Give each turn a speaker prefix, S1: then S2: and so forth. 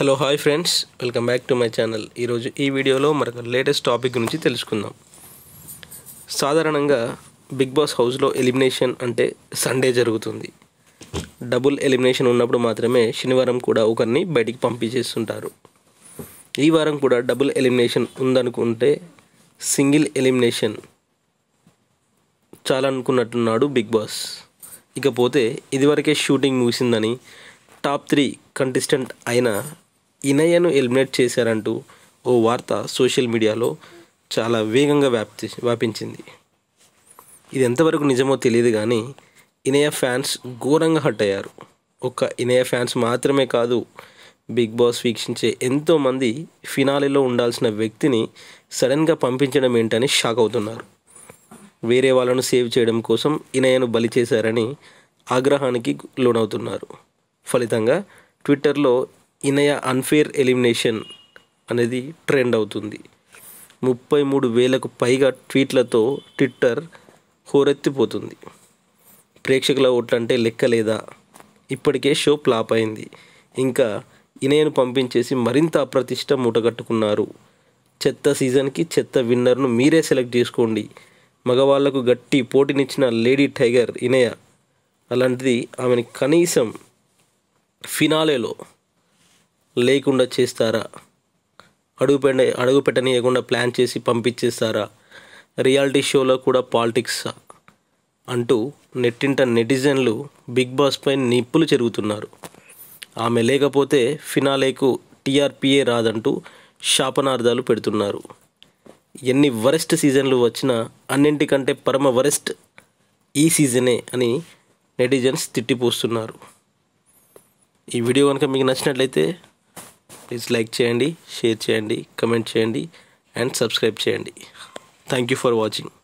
S1: hello hi friends welcome back to my channel ఈరోజు ఈ వీడియోలో మరొక లేటెస్ట్ టాపిక్ గురించి తెలుసుకుందాం సాధారణంగా బిగ్ బాస్ హౌస్లో ఎలిమినేషన్ అంటే సండే జరుగుతుంది డబుల్ ఎలిమినేషన్ ఉన్నప్పుడు మాత్రమే శనివారం కూడా ఒకరిని బయటికి పంపించేస్తుంటారు ఈ వారం కూడా డబుల్ ఎలిమినేషన్ ఉందనుకుంటే సింగిల్ ఎలిమినేషన్ చాలా అనుకున్నట్టున్నాడు బిగ్ బాస్ ఇకపోతే ఇదివరకే షూటింగ్ ముగిసిందని టాప్ త్రీ కంటెస్టెంట్ అయిన ఇనయ్యను ఎలిమినేట్ చేశారంటూ ఓ వార్త సోషల్ మీడియాలో చాలా వేగంగా వ్యాప్తి వ్యాపించింది ఇది ఎంతవరకు నిజమో తెలియదు కానీ ఇనయ ఫ్యాన్స్ ఘోరంగా హట్ అయ్యారు ఒక్క ఇనయ ఫ్యాన్స్ మాత్రమే కాదు బిగ్ బాస్ వీక్షించే ఎంతోమంది ఫినాలిలో ఉండాల్సిన వ్యక్తిని సడన్గా పంపించడం ఏంటని షాక్ అవుతున్నారు వేరే వాళ్ళను సేవ్ చేయడం కోసం ఇనయను బలి చేశారని ఆగ్రహానికి లోనవుతున్నారు ఫలితంగా ట్విట్టర్లో ఇనయ అన్ఫేర్ ఎలిమినేషన్ అనేది ట్రెండ్ అవుతుంది ముప్పై మూడు వేలకు పైగా ట్వీట్లతో ట్విట్టర్ హోరెత్తిపోతుంది ప్రేక్షకుల ఓట్లంటే లెక్క లేదా ఇప్పటికే షో ఫ్లాప్ అయింది ఇంకా ఇనయను పంపించేసి మరింత అప్రతిష్ట మూటగట్టుకున్నారు చెత్త సీజన్కి చెత్త విన్నర్ను మీరే సెలెక్ట్ చేసుకోండి మగవాళ్లకు గట్టి పోటీనిచ్చిన లేడీ టైగర్ ఇనయ అలాంటిది ఆమెని కనీసం ఫినాలేలో లేకుండా చేస్తారా అడుగు పెట్ట అడుగు పెట్టనీయకుండా ప్లాన్ చేసి పంపించేస్తారా రియాలిటీ షోలో కూడా పాలిటిక్స్ అంటూ నెట్టింట నెటిజన్లు బిగ్ బాస్ పై నిప్పులు చెరుగుతున్నారు ఆమె లేకపోతే ఫినాలేకు టీఆర్పీఏ రాదంటూ శాపనార్థాలు పెడుతున్నారు ఎన్ని వరెస్ట్ సీజన్లు వచ్చినా అన్నింటికంటే పరమ వరెస్ట్ ఈ సీజనే అని నెటిజన్స్ తిట్టిపోస్తున్నారు ఈ వీడియో కనుక మీకు నచ్చినట్లయితే ప్లీజ్ లైక్ చేయండి షేర్ చేయండి కమెంట్ చేయండి అండ్ సబ్స్క్రైబ్ చేయండి థ్యాంక్ యూ ఫర్ వాచింగ్